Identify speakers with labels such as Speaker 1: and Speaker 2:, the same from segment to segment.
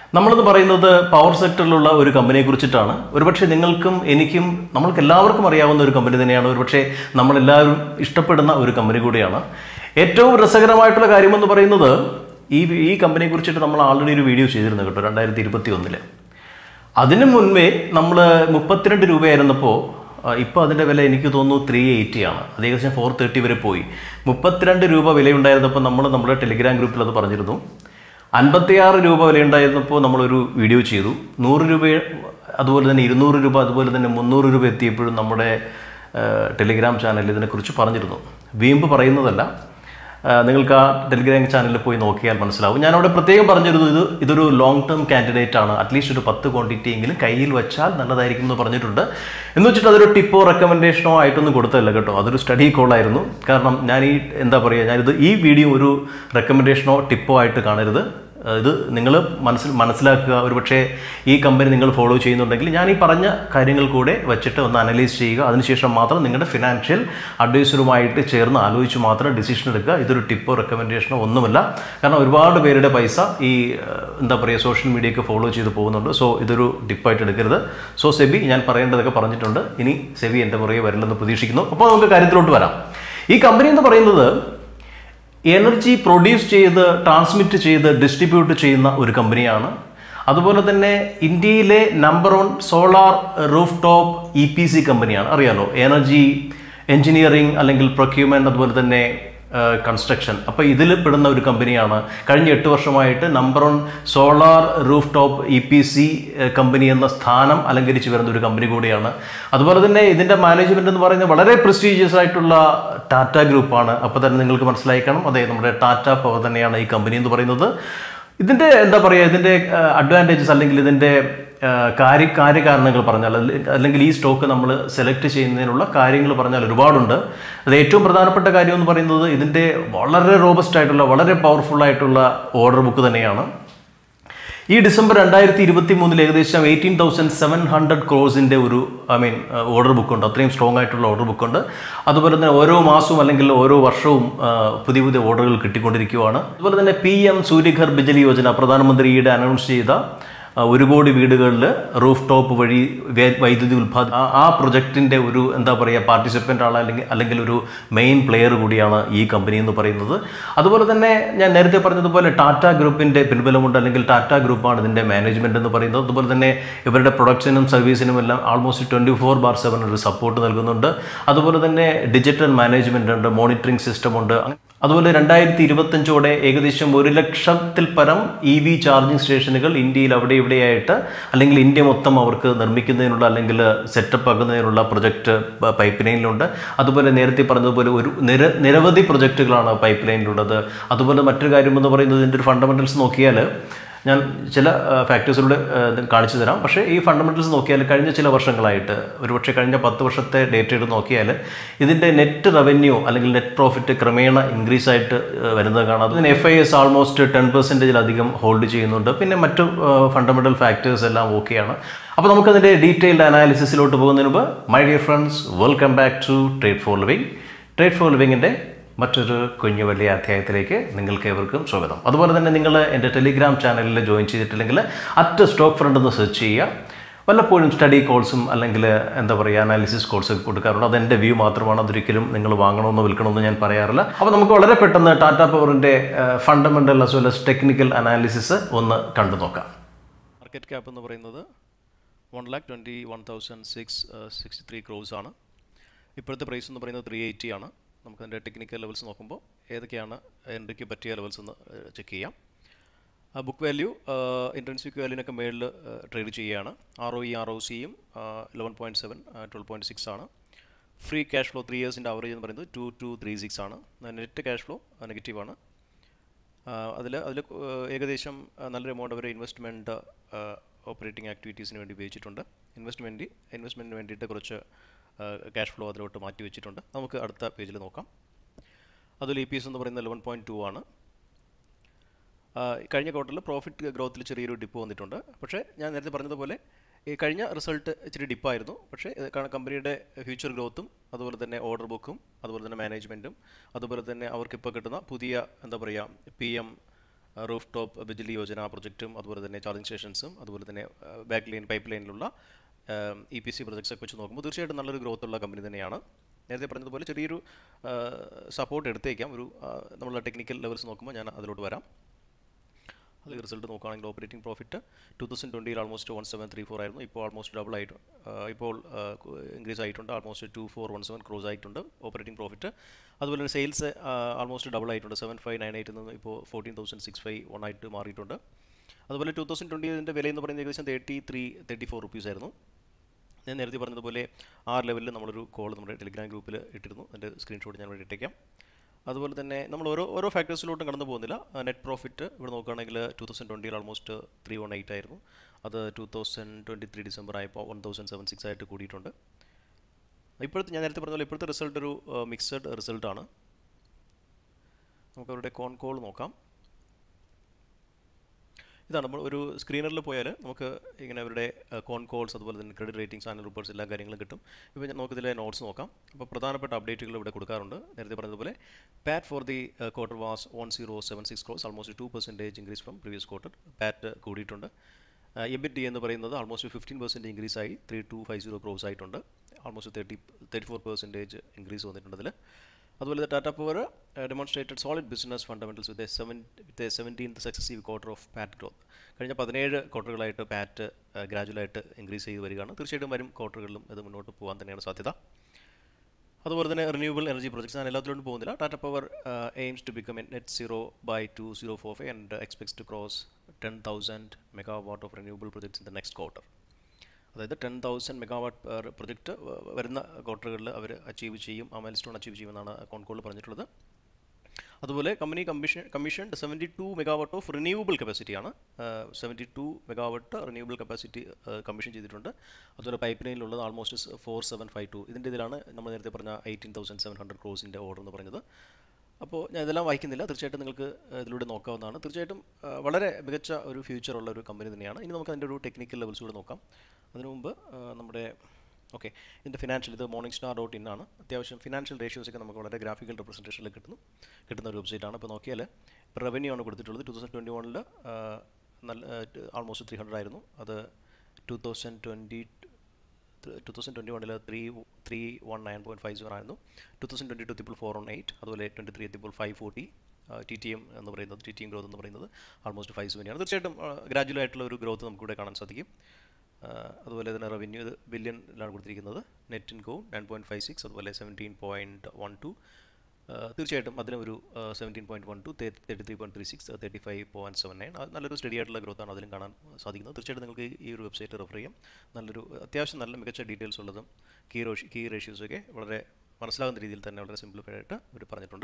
Speaker 1: നമ്മളെന്ന് പറയുന്നത് പവർ സെക്ടറിലുള്ള ഒരു കമ്പനിയെ കുറിച്ചിട്ടാണ് ഒരുപക്ഷെ നിങ്ങൾക്കും എനിക്കും നമ്മൾക്ക് എല്ലാവർക്കും അറിയാവുന്ന ഒരു കമ്പനി തന്നെയാണ് ഒരുപക്ഷെ നമ്മളെല്ലാവരും ഇഷ്ടപ്പെടുന്ന ഒരു കമ്പനി കൂടിയാണ് ഏറ്റവും രസകരമായിട്ടുള്ള കാര്യമെന്ന് പറയുന്നത് ഈ ഈ കമ്പനിയെ കുറിച്ചിട്ട് നമ്മൾ ആൾറെഡി ഒരു വീഡിയോ ചെയ്തിരുന്നു കേട്ടോ രണ്ടായിരത്തി ഇരുപത്തി ഒന്നില് അതിനു മുൻപേ നമ്മൾ മുപ്പത്തിരണ്ട് രൂപയായിരുന്നപ്പോൾ ഇപ്പോൾ അതിൻ്റെ വില എനിക്ക് തോന്നുന്നു ത്രീ എയ്റ്റി ആണ് അത് ഏകദേശം ഫോർ തേർട്ടി വരെ പോയി മുപ്പത്തിരണ്ട് രൂപ വിലയുണ്ടായിരുന്നപ്പോൾ നമ്മൾ നമ്മുടെ ടെലിഗ്രാം ഗ്രൂപ്പിൽ അത് പറഞ്ഞിരുന്നു അൻപത്തിയാറ് രൂപ വിലയുണ്ടായിരുന്നപ്പോൾ നമ്മളൊരു വീഡിയോ ചെയ്തു നൂറ് രൂപ അതുപോലെ തന്നെ ഇരുന്നൂറ് രൂപ അതുപോലെ തന്നെ മുന്നൂറ് രൂപ എത്തിയപ്പോഴും നമ്മുടെ ആ, ടെലിഗ്രാം ചാനലിൽ ഇതിനെക്കുറിച്ച് പറഞ്ഞിരുന്നു വീമ്പ് പറയുന്നതല്ല ആ, നിങ്ങൾക്ക് ആ ടെലിഗ്രാം ചാനലിൽ പോയി നോക്കിയാൽ മനസ്സിലാവും ഞാൻ അവിടെ പ്രത്യേകം പറഞ്ഞിരുന്നു ഇത് ഇതൊരു ലോങ് ടേം കാൻഡിഡേറ്റ് ആണ് അറ്റ്ലീസ്റ്റ് ഒരു പത്ത് ക്വാണ്ടിറ്റി എങ്കിലും കയ്യിൽ വെച്ചാൽ നല്ലതായിരിക്കും എന്ന് പറഞ്ഞിട്ടുണ്ട് എന്ന് വെച്ചിട്ട് അതൊരു ടിപ്പോ റെക്കമെൻഡേഷനോ ആയിട്ടൊന്നും കൊടുത്തല്ല കേട്ടോ അതൊരു സ്റ്റഡി കോളായിരുന്നു കാരണം ഞാൻ ഈ എന്താ പറയുക ഞാനിത് ഈ വീഡിയോ ഒരു റെക്കമെൻഡേഷനോ ടിപ്പോ ആയിട്ട് കാണരുത് ആ, ഇത് നിങ്ങൾ മനസ്സിൽ മനസ്സിലാക്കുക ഒരുപക്ഷെ ഈ കമ്പനി നിങ്ങൾ ഫോളോ ചെയ്യുന്നുണ്ടെങ്കിൽ ഞാൻ ഈ പറഞ്ഞ കാര്യങ്ങൾ കൂടെ വെച്ചിട്ട് ഒന്ന് അനലൈസ് ചെയ്യുക അതിനുശേഷം മാത്രം നിങ്ങളുടെ ഫിനാൻഷ്യൽ അഡ്വൈസറുമായിട്ട് ചേർന്ന് ആലോചിച്ച് മാത്രം ഡിസിഷൻ എടുക്കുക ഇതൊരു ടിപ്പോ റെക്കമെൻഡേഷനോ ഒന്നുമല്ല കാരണം ഒരുപാട് പേരുടെ പൈസ ഈ ആ, എന്താ പറയുക സോഷ്യൽ മീഡിയയൊക്കെ ഫോളോ ചെയ്ത് പോകുന്നുണ്ട് സോ ഇതൊരു ടിപ്പായിട്ട് എടുക്കരുത് സോ സെബി ഞാൻ പറയേണ്ടതൊക്കെ പറഞ്ഞിട്ടുണ്ട് ഇനി സെബി എൻ്റെ പുറകെ വരില്ലെന്ന് പ്രതീക്ഷിക്കുന്നു അപ്പോൾ നമുക്ക് കാര്യത്തിലോട്ട് വരാം ഈ കമ്പനി എന്ന് പറയുന്നത് എനർജി പ്രൊഡ്യൂസ് ചെയ്ത് ട്രാൻസ്മിറ്റ് ചെയ്ത് ഡിസ്ട്രിബ്യൂട്ട് ചെയ്യുന്ന ഒരു കമ്പനിയാണ് അതുപോലെ തന്നെ ഇന്ത്യയിലെ number one solar roof top E P C കമ്പനിയാണ് അറിയാലോ എനർജി എഞ്ചിനീയറിംഗ് അല്ലെങ്കിൽ പ്രൊക്യൂമെൻ്റ് അതുപോലെ തന്നെ കൺസ്ട്രക്ഷൻ അപ്പോൾ ഇതിൽ പെടുന്ന ഒരു കമ്പനിയാണ് കഴിഞ്ഞ എട്ട് വർഷമായിട്ട് number one solar roof top E P C company എന്ന സ്ഥാനം അലങ്കരിച്ച് വരുന്ന ഒരു കമ്പനി കൂടിയാണ് അതുപോലെ തന്നെ ഇതിൻ്റെ മാനേജ്മെൻറ്റ് എന്ന് പറയുന്നത് വളരെ പ്രസ്റ്റീജിയസ് ആയിട്ടുള്ള ടാറ്റ ഗ്രൂപ്പാണ് അപ്പോൾ തന്നെ നിങ്ങൾക്ക് മനസ്സിലായി കാണും അതെ നമ്മുടെ ടാറ്റ പവർ തന്നെയാണ് ഈ കമ്പനി എന്ന് പറയുന്നത് ഇതിൻ്റെ എന്താ പറയുക ഇതിൻ്റെ അഡ്വാൻറ്റേജസ് അല്ലെങ്കിൽ ഇതിൻ്റെ ആ, കാര്യ കാര്യകാരണങ്ങൾ പറഞ്ഞാൽ അല്ലെ- അല്ലെങ്കിൽ ഈ സ്റ്റോക്ക് നമ്മൾ സെലക്ട് ചെയ്യുന്നതിനുള്ള കാര്യങ്ങൾ പറഞ്ഞാൽ ഒരുപാടുണ്ട് അത് ഏറ്റവും പ്രധാനപ്പെട്ട കാര്യം എന്ന് പറയുന്നത് ഇതിൻ്റെ വളരെ റോബസ്റ്റ് ആയിട്ടുള്ള വളരെ പവർഫുൾ ആയിട്ടുള്ള ഓർഡർ ബുക്ക് തന്നെയാണ് ഈ ഡിസംബർ രണ്ടായിരത്തി ഇരുപത്തി മൂന്നിൽ ഏകദേശം എയ്റ്റീൻ തൗസൻഡ് സെവൻ ഹൺഡ്രഡ് ക്രോസിൻ്റെ ഒരു ഐ മീൻ ഓർഡർ ബുക്കുണ്ട് അത്രയും സ്ട്രോങ് ആയിട്ടുള്ള ഓർഡർ ബുക്കുണ്ട് അതുപോലെ തന്നെ ഓരോ മാസവും അല്ലെങ്കിൽ ഓരോ വർഷവും ആ, പുതിയ പുതിയ ഓർഡറുകൾ കിട്ടിക്കൊണ്ടിരിക്കുകയാണ് അതുപോലെ തന്നെ പി എം സൂര്യഘർ ബിജലി യോജന പ്രധാനമന്ത്രി ഈയിടെ അനൗൺസ് ചെയ്ത ആ, ഒരു കോടി വീടുകളിൽ റൂഫ് ടോപ്പ് വഴി വേ- വൈദ്യുതി ഉൽപ്പാദി ആ- ആ പ്രൊജക്റ്റിൻ്റെ ഒരു എന്താ പറയുക പാർട്ടിസിപ്പൻ്റ് ആണ് അല്ലെങ്കിൽ അല്ലെങ്കിൽ ഒരു മെയിൻ പ്ലെയർ കൂടിയാണ് ഈ കമ്പനി എന്ന് പറയുന്നത് അതുപോലെ തന്നെ ഞാൻ നേരത്തെ പറഞ്ഞതുപോലെ ടാറ്റ ഗ്രൂപ്പിൻ്റെ പിൻബലമുണ്ട് അല്ലെങ്കിൽ ടാറ്റ ഗ്രൂപ്പാണ് ഇതിൻ്റെ മാനേജ്മെൻറ്റ് എന്ന് പറയുന്നത് അതുപോലെ തന്നെ ഇവരുടെ പ്രൊഡക്ഷനും സർവീസിനും എല്ലാം almost twenty four by seven ഒരു സപ്പോർട്ട് നൽകുന്നുണ്ട് അതുപോലെ തന്നെ ഡിജിറ്റൽ മാനേജ്മെൻ്റ് ഉണ്ട് മോണിറ്ററിംഗ് സിസ്റ്റം ഉണ്ട് അതുപോലെ രണ്ടായിരത്തി ഇരുപത്തഞ്ചോടെ ഏകദേശം ഒരു ലക്ഷത്തിൽ പരം ഇ വി ചാർജിങ് സ്റ്റേഷനുകൾ ഇന്ത്യയിൽ അവിടെ ഇവിടെയായിട്ട് അല്ലെങ്കിൽ ഇന്ത്യ മൊത്തം അവർക്ക് നിർമ്മിക്കുന്നതിനുള്ള അല്ലെങ്കിൽ സെറ്റപ്പ് ആക്കുന്നതിനുള്ള പ്രൊജക്റ്റ് പൈപ്പ് ലൈനിലുണ്ട് അതുപോലെ നേരത്തെ പറഞ്ഞതുപോലെ ഒരു നിര നിരവധി പ്രൊജക്റ്റുകളാണ് പൈപ്പ് ലൈനിലുള്ളത് അതുപോലെ മറ്റൊരു കാര്യം എന്ന് പറയുന്നത് ഇതിൻ്റെ ഒരു ഫണ്ടമെൻറ്റൽസ് നോക്കിയാൽ ഞാൻ ചില ഫാക്ടേഴ്സിലൂടെ കാണിച്ചു തരാം പക്ഷേ ഈ ഫണ്ടമെൻറ്റൽസ് നോക്കിയാൽ കഴിഞ്ഞ ചില വർഷങ്ങളായിട്ട് ഒരുപക്ഷെ കഴിഞ്ഞ പത്ത് വർഷത്തെ ഡേറ്റ എടുത്ത് നോക്കിയാൽ ഇതിൻ്റെ നെറ്റ് റവന്യൂ അല്ലെങ്കിൽ നെറ്റ് പ്രോഫിറ്റ് ക്രമേണ ഇൻക്രീസ് ആയിട്ട് ഏഹ്, വരുന്നത് കാണാം അതിന് F I S almost ten പെർസെൻറ്റേജിലധികം ഹോൾഡ് ചെയ്യുന്നുണ്ട് പിന്നെ മറ്റു ഫണ്ടമെൻ്റൽ ഫാക്ടേഴ്സ് എല്ലാം ഓക്കെയാണ് അപ്പോൾ നമുക്കതിൻ്റെ ഡീറ്റെയിൽഡ് അനാലിസിസിലോട്ട് പോകുന്നതിന് മുമ്പ് my dear friends welcome back to trade for living trade for ലിവിങ്ങിൻ്റെ മറ്റൊരു കുഞ്ഞു വലിയ അധ്യായത്തിലേക്ക് നിങ്ങൾക്ക് ഏവർക്കും സ്വാഗതം അതുപോലെ തന്നെ നിങ്ങൾ എൻ്റെ ടെലിഗ്രാം ചാനലിൽ ജോയിൻ ചെയ്തിട്ടില്ലെങ്കിൽ അറ്റ് സ്റ്റോക്ക് ഫ്രണ്ട് എന്ന് സെർച്ച് ചെയ്യുക വല്ലപ്പോഴും സ്റ്റഡി കോഴ്സും അല്ലെങ്കിൽ എന്താ പറയുക അനാലിസിസ് കോഴ്സ് കൊടുക്കാറുണ്ട് അത് എൻ്റെ വ്യൂ മാത്രമാണ് അതൊരിക്കലും നിങ്ങൾ വാങ്ങണമെന്നോ വിൽക്കണമെന്നോ ഞാൻ പറയാറില്ല അപ്പോൾ നമുക്ക് വളരെ പെട്ടെന്ന് ടാറ്റ പവറിൻ്റെ fundamental as well as technical analysis ഒന്ന് കണ്ടു നോക്കാം മാർക്കറ്റ് ക്യാപ്പ് എന്ന് പറയുന്നത് one lakh twenty one thousand six sixty three crore ആണ് ഇപ്പോഴത്തെ പ്രൈസ് എന്ന് പറയുന്നത് ത്രീ എയ്റ്റി ആണ് നമുക്ക് അതിൻ്റെ ടെക്നിക്കൽ ലെവൽസ് നോക്കുമ്പോൾ ഏതൊക്കെയാണ് എൻട്രിക്ക് പറ്റിയ ലെവൽസ് എന്ന് ചെക്ക് ചെയ്യാം ബുക്ക് വാല്യൂ ഇൻട്രൻസിക് വാല്യൂവിനൊക്കെ മേളിൽ ട്രേഡ് ചെയ്യുകയാണ് R O E R O സിയും eleven point seven twelve point six ആണ് ഫ്രീ ക്യാഷ് ഫ്ലോ ത്രീ ഇയേഴ്സിൻ്റെ ആവറേജ് എന്ന് പറയുന്നത് ടു ടു ത്രീ സിക്സ് ആണ് നെറ്റ് ക്യാഷ് ഫ്ലോ നെഗറ്റീവാണ് അതിൽ അതിൽ ഏകദേശം ആ, നല്ലൊരു എമൗണ്ട് അവർ ഇൻവെസ്റ്റ്മെൻറ്റ് ഓപ്പറേറ്റിംഗ് ആക്ടിവിറ്റീസിന് വേണ്ടി ഉപയോഗിച്ചിട്ടുണ്ട് ഇൻവെസ്റ്റ്മെൻറ്റ് ഇൻവെസ്റ്റ്മെൻറ്റിന് വേണ്ടിയിട്ട് കുറച്ച് ക്യാഷ് ഫ്ലോ അതിലോട്ട് മാറ്റി വെച്ചിട്ടുണ്ട് നമുക്ക് അടുത്ത പേജിൽ നോക്കാം അതിൽ ഇ പി എസ് എന്ന് പറയുന്നത് ലെവൻ പോയിൻറ്റ് ടു ആണ് ആ, കഴിഞ്ഞ ക്വാർട്ടറിൽ പ്രോഫിറ്റ് ഗ്രോത്തിൽ ചെറിയൊരു ഡിപ്പ് വന്നിട്ടുണ്ട് പക്ഷേ ഞാൻ നേരത്തെ പറഞ്ഞതുപോലെ ഈ കഴിഞ്ഞ റിസൾട്ട് ഇച്ചിരി ഡിപ്പായിരുന്നു പക്ഷേ ഇത് ക- കമ്പനിയുടെ ഫ്യൂച്ചർ ഗ്രോത്തും അതുപോലെ തന്നെ ഓർഡർ ബുക്കും അതുപോലെ തന്നെ മാനേജ്മെൻറ്റും അതുപോലെ തന്നെ അവർക്കിപ്പോൾ കിട്ടുന്ന പുതിയ എന്താ പറയുക P M
Speaker 2: roof top Bijli Yojana പ്രൊജക്റ്റും അതുപോലെ തന്നെ ചാർജിങ് സ്റ്റേഷൻസും അതുപോലെ തന്നെ ബാക്ക് ലൈൻ പൈപ്പ് ലൈനിലുള്ള ഇ പി സി പ്രൊജക്ട്സൊക്കെ വെച്ച് നോക്കുമ്പോൾ തീർച്ചയായിട്ടും നല്ലൊരു ഗ്രോത്ത് ഉള്ള കമ്പനി തന്നെയാണ് നേരത്തെ പറഞ്ഞതുപോലെ ചെറിയൊരു സപ്പോർട്ട് എടുത്തേക്കാം ഒരു നമ്മളുടെ ടെക്നിക്കൽ ലെവൽസ് നോക്കുമ്പോൾ ഞാൻ അതിലോട്ട് വരാം അത് റിസൾട്ട് നോക്കുകയാണെങ്കിൽ ഓപ്പറേറ്റിംഗ് പ്രോഫിറ്റ് ടു തൗസൻഡ് ട്വൻറ്റിയിൽ almost one seven three four ആയിരുന്നു ഇപ്പോൾ ആൾമോസ്റ്റ് ഡബിൾ ആയിട്ട് ഇപ്പോൾ ഇൻക്രീസ് ആയിട്ടുണ്ട് almost two four one seven crore ആയിട്ടുണ്ട് ഓപ്പറേറ്റിംഗ് പ്രോഫിറ്റ് അതുപോലെ തന്നെ സെയിൽസ് ആൾമോസ്റ്റ് ഡബിൾ ആയിട്ടുണ്ട് സെവൻ ഫൈവ് നയൻ എയ്റ്റിൽ നിന്ന് ഇപ്പോൾ fourteen thousand six five one ആയിട്ട് മാറിയിട്ടുണ്ട് അതുപോലെ ടു തൗസൻഡ് ട്വൻറ്റി ഇതിൻ്റെ വില എന്ന് പറയുന്നത് ഏകദേശം thirty three thirty four rupees ആയിരുന്നു ഞാൻ നേരത്തെ പറഞ്ഞതുപോലെ ആ ലെവലിൽ നമ്മളൊരു കോൾ നമ്മുടെ ടെലിഗ്രാം ഗ്രൂപ്പിൽ ഇട്ടിരുന്നു അതിൻ്റെ സ്ക്രീൻഷോട്ട് ഞാൻ ഇവിടെ ഇട്ടേക്കാം അതുപോലെ തന്നെ നമ്മൾ ഓരോ ഓരോ ഫാക്ടേഴ്സിലോട്ടും കടന്നു പോകുന്നില്ല നെറ്റ് പ്രോഫിറ്റ് ഇവിടെ നോക്കുകയാണെങ്കിൽ ടു തൗസൻഡ് ട്വൻറ്റിയിൽ ആൾമോസ്റ്റ് ത്രീ വൺ എയ്റ്റ് ആയിരുന്നു അത് two thousand twenty three December ആയപ്പോൾ വൺ തൗസൻഡ് സെവൻ സിക്സ് ആയിട്ട് കൂടിയിട്ടുണ്ട് ഇപ്പോഴത്തെ ഞാൻ നേരത്തെ പറഞ്ഞ പോലെ ഇപ്പോഴത്തെ റിസൾട്ട് ഒരു മിക്സഡ് റിസൾട്ടാണ് നമുക്ക് അവരുടെ കോൺ കോൾ നോക്കാം ഇതാണ് നമ്മൾ ഒരു സ്ക്രീനറിൽ പോയാൽ നമുക്ക് ഇങ്ങനെ അവരുടെ കോൺ കോൾസ് അതുപോലെ തന്നെ ക്രെഡിറ്റ് റേറ്റിംഗ്സ് ആൻഡ് റിപ്പോർട്ട്സ് എല്ലാ കാര്യങ്ങളും കിട്ടും ഇപ്പോൾ നമുക്ക് ഇതിലെ നോട്ട്സ് നോക്കാം അപ്പോൾ പ്രധാനപ്പെട്ട അപ്ഡേറ്റുകൾ ഇവിടെ കൊടുക്കാറുണ്ട് നേരത്തെ പറഞ്ഞതുപോലെ PAT for the quarter was one zero seven six crore almost two percentage increase from previous quarter PAT കൂടിയിട്ടുണ്ട് എബിറ്റ് ഡി എന്ന് പറയുന്നത് ആൾമോസ്റ്റ് ഫിഫ്റ്റീൻ പെർസെൻറ്റ് ഇൻക്രീസ് ആയി three two five zero crore ആയിട്ടുണ്ട് almost thirty thirty four percentage increase വന്നിട്ടുണ്ട് അതിൽ അതുപോലെ Tata power demonstrated solid business fundamentals with seven with seventeenth successive quarter of PAT growth കഴിഞ്ഞ പതിനേഴ് ക്വാർട്ടറുകളായിട്ട് പാറ്റ് ഗ്രാജുവലായിട്ട് ഇൻക്രീസ് ചെയ്ത് വരികയാണ് തീർച്ചയായിട്ടും വരും ക്വാർട്ടറുകളിലും ഇത് മുന്നോട്ട് പോകാൻ തന്നെയാണ് സാധ്യത അതുപോലെ തന്നെ റിന്യൂവബിൾ എനർജി പ്രൊജക്ട്സ് ഞാൻ എല്ലാത്തിലോട്ടും പോകുന്നില്ല Tata power aims to become a net zero by two zero four five and expects to cross ten thousand mega watt of renewable projects in the next quarter അതായത് ten thousand megawatt per project വരുന്ന ക്വാർട്ടറുകളിൽ അവർ achieve ചെയ്യും ആ mile stone achieve ചെയ്യുമെന്നാണ് കോൺകോളിൽ പറഞ്ഞിട്ടുള്ളത് അതുപോലെ company commission commission seventy two megawatt of renewable കപ്പാസിറ്റിയാണ് seventy two megawatt renewable capacity commission ചെയ്തിട്ടുണ്ട് അതുപോലെ പൈപ്പ് ലൈനിലുള്ളത് almost four seven five two ഇതിൻ്റെ ഇതിലാണ് നമ്മൾ നേരത്തെ പറഞ്ഞ എയ്റ്റീൻ തൗസൻഡ് സെവൻ ഹൺഡ്രഡ് ക്രോസിൻ്റെ ഓർഡർ എന്ന് പറഞ്ഞത് അപ്പോൾ ഞാൻ ഇതെല്ലാം വായിക്കുന്നില്ല തീർച്ചയായിട്ടും നിങ്ങൾക്ക് ഇതിലൂടെ നോക്കാവുന്നതാണ് തീർച്ചയായിട്ടും വളരെ മികച്ച ഒരു ഫ്യൂച്ചറുള്ള ഒരു കമ്പനി തന്നെയാണ് ഇനി നമുക്ക് അതിൻ്റെ ഒരു ടെക്നിക്കൽ ലെവൽസ് കൂടെ നോക്കാം അതിനു മുമ്പ് നമ്മുടെ ഓക്കെ ഇതിൻ്റെ ഫിനാൻഷ്യൽ ഇത് മോർണിംഗ് സ്റ്റാർ ഡോട്ട് ഇൻ ആണ് അത്യാവശ്യം ഫിനാൻഷ്യൽ റേഷ്യോസൊക്കെ നമുക്ക് വളരെ ഗ്രാഫിക്കൽ റെപ്രസെൻറ്റേഷനിൽ കിട്ടുന്നു കിട്ടുന്ന ഒരു വെബ്സൈറ്റാണ് ഇപ്പോൾ നോക്കിയാൽ ഇപ്പോൾ റവന്യൂ ആണ് കൊടുത്തിട്ടുള്ളത് ടു തൗസൻഡ് ട്വൻറ്റി വണ്ണിൽ നല്ല ആൾമോസ്റ്റ് ത്രീ ഹൺഡ്രഡ് ആയിരുന്നു അത് two thousand twenty two thousand twenty വണ്ണിൽ three three one nine point five zero ആയിരുന്നു ടു തൗസൻഡ് ട്വൻറ്റി ടു എത്തിപ്പോൾ ഫോർ വൺ എയ്റ്റ് അതുപോലെ ട്വൻറ്റി ത്രീ എത്തിപ്പോൾ five forty T T M എന്ന് പറയുന്നത് ടി ടി എം ഗ്രോത്ത് എന്ന് പറയുന്നത് almost five സെവൻറ്റിയാണ് തീർച്ചയായിട്ടും ഗ്രാജുവൽ ആയിട്ടുള്ള ഒരു ഗ്രോത്ത് നമുക്കിവിടെ കാണാൻ സാധിക്കും അതുപോലെ തന്നെ റവന്യൂ ഇത് ബില്യണിലാണ് കൊടുത്തിരിക്കുന്നത് നെറ്റ് ഇൻകവും നയൻ പോയിൻറ്റ് ഫൈവ് സിക്സ് അതുപോലെ സെവൻറ്റീൻ പോയിൻറ്റ് വൺ ടു തീർച്ചയായിട്ടും അതിന് ഒരു seventeen point one two thirty three point three six thirty five point seven nine അത് നല്ലൊരു സ്റ്റഡി ആയിട്ടുള്ള ഗ്രോത്താണ് അതിലും കാണാൻ സാധിക്കുന്നത് തീർച്ചയായിട്ടും നിങ്ങൾക്ക് ഈ ഒരു വെബ്സൈറ്റ് റെഫർ ചെയ്യാം നല്ലൊരു അത്യാവശ്യം നല്ല മികച്ച ഡീറ്റെയിൽസ് ഉള്ളതും കീ റോഷി കീ റേഷ്യൂസൊക്കെ വളരെ മനസ്സിലാകുന്ന രീതിയിൽ തന്നെ വളരെ സിംപ്ലിഫൈഡ് ആയിട്ട് അവർ പറഞ്ഞിട്ടുണ്ട്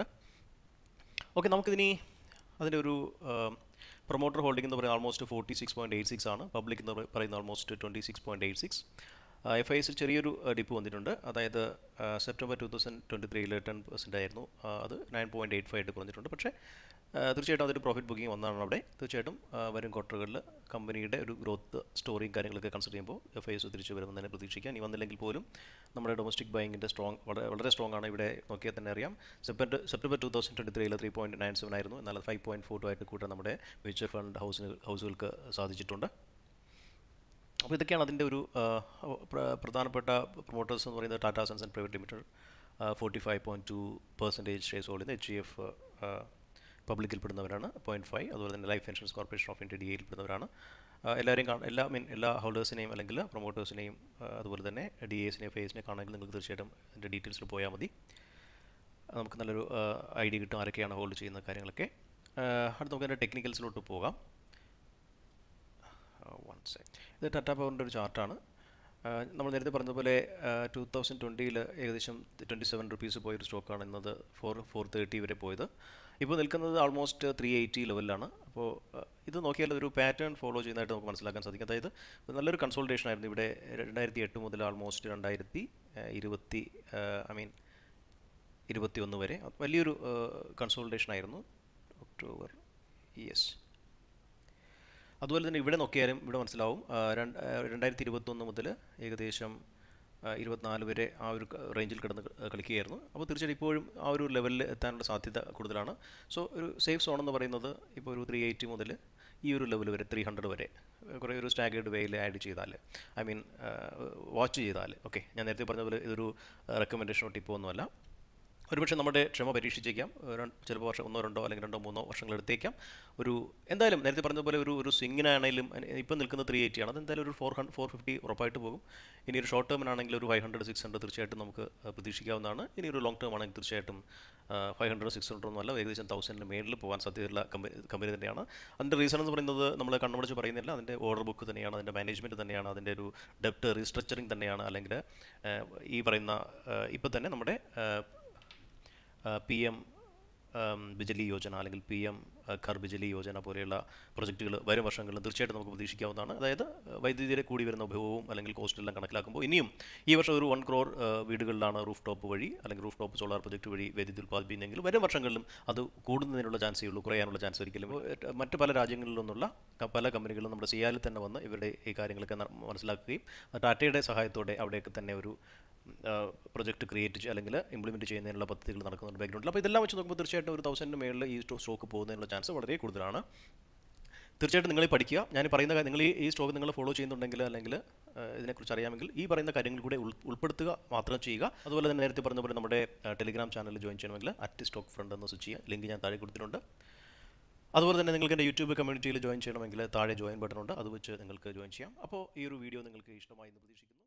Speaker 2: ഓക്കെ നമുക്കിതിനി അതിൻ്റെ ഒരു പ്രൊമോട്ടർ ഹോൾഡിംഗ് എന്ന് പറയുന്നത് almost forty six point eight six ആണ് പബ്ലിക് എന്ന് പറയുന്നത് almost twenty six point eight six F I എസിൽ ചെറിയൊരു ഡിപ്പ് വന്നിട്ടുണ്ട് അതായത് സെപ്റ്റംബർ ടു തൗസൻഡ് ട്വൻറ്റി ത്രീയിൽ ടെൻ പെർസെൻ്റ് ആയിരുന്നു അത് നയൻ പോയിൻറ്റ് എയ്റ്റ് ഫൈവ് ആയിട്ട് കുറഞ്ഞിട്ടുണ്ട് പക്ഷേ തീർച്ചയായിട്ടും അതൊരു പ്രോഫിറ്റ് ബുക്കിംഗ് വന്നതാണ് അവിടെ തീർച്ചയായിട്ടും വരും ക്വാർട്ടറുകളിൽ കമ്പനിയുടെ ഒരു ഗ്രോത്ത് സ്റ്റോറിയും കാര്യങ്ങളൊക്കെ കൺസിഡർ ചെയ്യുമ്പോൾ എഫ് ഐ എസ് തിരിച്ചു വരുമെന്ന് തന്നെ പ്രതീക്ഷിക്കാം ഇനി വന്നില്ലെങ്കിൽ പോലും നമ്മുടെ ഡൊമസ്റ്റിക് ബൈങ്ങിൻ്റെ സ്ട്രോങ് വളരെ വളരെ സ്ട്രോങ് ആണ് ഇവിടെ നോക്കിയാൽ തന്നെ അറിയാം September September two thousand twenty ത്രീയിൽ ത്രീ പോയിൻറ്റ് നയൻ സെവൻ ആയിരുന്നു എന്നാൽ ഫൈവ് പോയിൻറ്റ് ഫോർ ടു ആയിട്ട് കൂട്ടാൻ നമ്മുടെ മ്യൂച്വൽ ഫണ്ട് ഹൗസിന് ഹൗസുകൾക്ക് സാധിച്ചിട്ടുണ്ട് അപ്പോൾ ഇതൊക്കെയാണ് അതിൻ്റെ ഒരു പ്രധാനപ്പെട്ട പ്രൊമോട്ടേഴ്സ് എന്ന് പറയുന്നത് Tata sons and private limited forty five point two percentage shares hold ചെയ്യുന്ന എച്ച് ഇ എഫ് പബ്ലിക്കിൽ പെടുന്നവരാണ് പോയിൻറ്റ് ഫൈവ് അതുപോലെ തന്നെ life insurance corporation of India D എയിൽ പെടുന്നവരാണ് എല്ലാവരെയും കാണാൻ എല്ലാ മീൻ എല്ലാ ഹോൾഡേഴ്സിനെയും അല്ലെങ്കിൽ പ്രൊമോട്ടേഴ്സിനെയും അതുപോലെ തന്നെ ഡി എസിനെയും ഫേസിനെ കാണണമെങ്കിൽ നിങ്ങൾക്ക് തീർച്ചയായിട്ടും അതിൻ്റെ ഡീറ്റെയിൽസിൽ പോയാൽ മതി നമുക്ക് നല്ലൊരു ഐഡിയ കിട്ടും ആരൊക്കെയാണ് ഹോൾഡ് ചെയ്യുന്ന കാര്യങ്ങളൊക്കെ അടുത്ത് നമുക്ക് അതിൻ്റെ ടെക്നിക്കൽസിലോട്ട് പോകാം വൺ സെക്കൻഡ് ഇത് ടാറ്റ പവറിൻ്റെ ഒരു ചാർട്ടാണ് നമ്മൾ നേരത്തെ പറഞ്ഞതുപോലെ ടു തൗസൻഡ് ട്വൻറ്റിയിൽ ഏകദേശം ട്വൻറ്റി സെവൻ റുപ്പീസ് പോയൊരു സ്റ്റോക്കാണ് ഇന്നത് ഫോർ ഫോർ തേർട്ടി വരെ പോയത് ഇപ്പോൾ നിൽക്കുന്നത് ആൾമോസ്റ്റ് ത്രീ എയ്റ്റി ലെവലിലാണ് അപ്പോൾ ഇത് നോക്കിയാൽ ഒരു പാറ്റേൺ ഫോളോ ചെയ്യുന്നതായിട്ട് നമുക്ക് മനസ്സിലാക്കാൻ സാധിക്കും അതായത് നല്ലൊരു കൺസോൾട്ടേഷൻ ആയിരുന്നു ഇവിടെ രണ്ടായിരത്തി എട്ട് മുതൽ ആൾമോസ്റ്റ് രണ്ടായിരത്തി ഇരുപത്തി ഐ മീൻ ഇരുപത്തി ഒന്ന് വരെ വലിയൊരു കൺസോൾട്ടേഷൻ ആയിരുന്നു ഒക്ടോബർ യെസ് അതുപോലെ തന്നെ ഇവിടെ നോക്കിയാലും ഇവിടെ മനസ്സിലാവും രണ്ടായിരത്തി ഇരുപത്തൊന്ന് മുതൽ ഏകദേശം ഇരുപത്തിനാല് വരെ ആ ഒരു ക- റേഞ്ചിൽ കിടന്ന് ക- കളിക്കുകയായിരുന്നു അപ്പോൾ തീർച്ചയായിട്ടും ഇപ്പോഴും ആ ഒരു ലെവലിൽ എത്താനുള്ള സാധ്യത കൂടുതലാണ് സോ ഒരു സേഫ് സോൺ എന്ന് പറയുന്നത് ഇപ്പോൾ ഒരു ത്രീ എയ്റ്റി മുതൽ ഈ ഒരു ലെവൽ വരെ ത്രീ ഹൺഡ്രഡ് വരെ കുറേ ഒരു സ്റ്റാഗേർഡ് വേയിൽ ആഡ് ചെയ്താൽ ഐ മീൻ വാച്ച് ചെയ്താൽ ഓക്കെ ഞാൻ നേരത്തെ പറഞ്ഞതുപോലെ ഇതൊരു റെക്കമെൻഡേഷനോ ടിപ്പോ ഒന്നുമല്ല ഒരുപക്ഷെ നമ്മുടെ ക്ഷമ പരീക്ഷിച്ചേക്കാം ഒരു- ചിലപ്പോൾ വർഷം ഒന്നോ രണ്ടോ അല്ലെങ്കിൽ രണ്ടോ മൂന്നോ വർഷങ്ങൾ എടുത്തേക്കാം ഒരു എന്തായാലും നേരത്തെ പറഞ്ഞതുപോലെ ഒരു ഒരു സ്വിങ്ങിനാണെങ്കിലും ഇപ്പം നിൽക്കുന്ന ത്രീ എയ്റ്റി ആണ് അത് എന്തായാലും ഒരു ഫോർ ഹൺഡ് ഫോർ ഫിഫ്റ്റി ഉറപ്പായിട്ട് പോകും ഇനി ഒരു ഷോർട്ട് ടേമിനാണെങ്കിൽ ഒരു ഫൈവ് ഹൺഡ്രഡ് സിക്സ് ഹൺഡ്രഡ് തീർച്ചയായിട്ടും നമുക്ക് ആ, പ്രതീക്ഷിക്കാവുന്നതാണ് ഇനി ഒരു ലോങ് ടേം ആണെങ്കിൽ തീർച്ചയായിട്ടും ഫൈവ് ഹൺഡ്രഡ് സിക്സ് ഹൺഡ്രഡ് ഒന്നും അല്ല ഏകദേശം തൗസൻഡിന് മേളിൽ പോകാൻ സാധ്യതയുള്ള കമ്പനി കമ്പനി തന്നെയാണ് അതിൻ്റെ റീസൺ എന്ന് പറയുന്നത് നമ്മൾ കണ്ണുമടിച്ച് പറയുന്നില്ല അതിൻ്റെ ഓർഡർ ബുക്ക് തന്നെയാണ് അതിൻ്റെ മാനേജ്മെൻറ്റ് തന്നെയാണ് അതിൻ്റെ ഒരു ഡെപ്റ്റ് റീസ്ട്രക്ചറിങ് തന്നെയാണ് അല്ലെങ്കിൽ ആ, ഈ പറയുന്ന ഇപ്പം തന്നെ നമ്മുടെ ആ, പി എം ബിജലി യോജന അല്ലെങ്കിൽ പി എം ഘർ ബിജലി യോജന പോലെയുള്ള പ്രൊജക്റ്റുകൾ വരും വർഷങ്ങളിൽ തീർച്ചയായിട്ടും നമുക്ക് പ്രതീക്ഷിക്കാവുന്നതാണ് അതായത് വൈദ്യുതിയുടെ കൂടി വരുന്ന ഉപയോഗവും അല്ലെങ്കിൽ കോസ്റ്റെല്ലാം കണക്കിലാക്കുമ്പോൾ ഇനിയും ഈ വർഷം ഒരു വൺ ക്രോർ വീടുകളിലാണ് റൂഫ് ടോപ്പ് വഴി അല്ലെങ്കിൽ റൂഫ് ടോപ്പ് സോളാർ പ്രൊജക്ട് വഴി വൈദ്യുതി ഉൽപ്പാദിപ്പിക്കുന്നെങ്കിൽ വരും വർഷങ്ങളിലും അത് കൂടുന്നതിനുള്ള ചാൻസേ ഉള്ളൂ കുറയാനുള്ള ചാൻസ് ഒരിക്കലും ഏഹ്, മറ്റ് പല രാജ്യങ്ങളിൽ നിന്നുള്ള ക- പല കമ്പനികളും നമ്മുടെ സിയാലിൽ തന്നെ വന്ന് ഇവരുടെ ഈ കാര്യങ്ങളൊക്കെ ന- മനസ്സിലാക്കുകയും ടാറ്റയുടെ സഹായത്തോടെ അവിടെയൊക്കെ തന്നെ ഒരു പ്രൊജക്ട് ക്രിയേറ്റ് ചെയ്യുക അല്ലെങ്കിൽ ഇംപ്ലിമെൻറ്റ് ചെയ്യുന്നതിനുള്ള പദ്ധതികൾ നടക്കുന്നുണ്ട് ബാക്ക്ഗ്രൗണ്ടിൽ അപ്പോൾ ഇതെല്ലാം വെച്ച് നോക്കുമ്പോൾ തീർച്ചയായിട്ടും ഒരു തൗസൻഡിന് മേളിൽ ഈ സ്റ്റോക്ക് പോകുന്നതിനുള്ള ചാൻസ് വളരെ കൂടുതലാണ് തീർച്ചയായിട്ടും നിങ്ങൾ ഈ പഠിക്കുക ഞാൻ ഈ പറയുന്ന കാര്യം നിങ്ങൾ ഈ ഈ സ്റ്റോക്ക് നിങ്ങൾ ഫോളോ ചെയ്യുന്നുണ്ടെങ്കിൽ അല്ലെങ്കിൽ ആ, ഇതിനെക്കുറിച്ച് അറിയാമെങ്കിൽ ഈ പറയുന്ന കാര്യങ്ങൾ കൂടെ ഉൾ- ഉൾപ്പെടുത്തുക മാത്രം ചെയ്യുക അതുപോലെ തന്നെ നേരത്തെ പറഞ്ഞ പോലെ നമ്മുടെ ടെലിഗ്രാം ചാനൽ ജോയിൻ ചെയ്യണമെങ്കിൽ അറ്റ് സ്റ്റോക്ക് ഫ്രണ്ട് എന്ന് സ്വിച്ച് ചെയ്യുക ലിങ്ക് ഞാൻ താഴെ കൊടുത്തിട്ടുണ്ട് അതുപോലെ തന്നെ നിങ്ങൾക്ക് എൻ്റെ യൂട്യൂബ് കമ്മ്യൂണിറ്റിയിൽ ജോയിൻ ചെയ്യണമെങ്കിൽ താഴെ ജോയിൻ ബട്ടൺ ഉണ്ട് അത് വെച്ച് നിങ്ങൾക്ക് ജോയിൻ ചെയ്യാം അപ്പോൾ ഈ ഒരു വീഡിയോ നിങ്ങൾക്ക് ഇഷ്ടമായി എന്ന് പ്രതീക്ഷിക്കുന്നു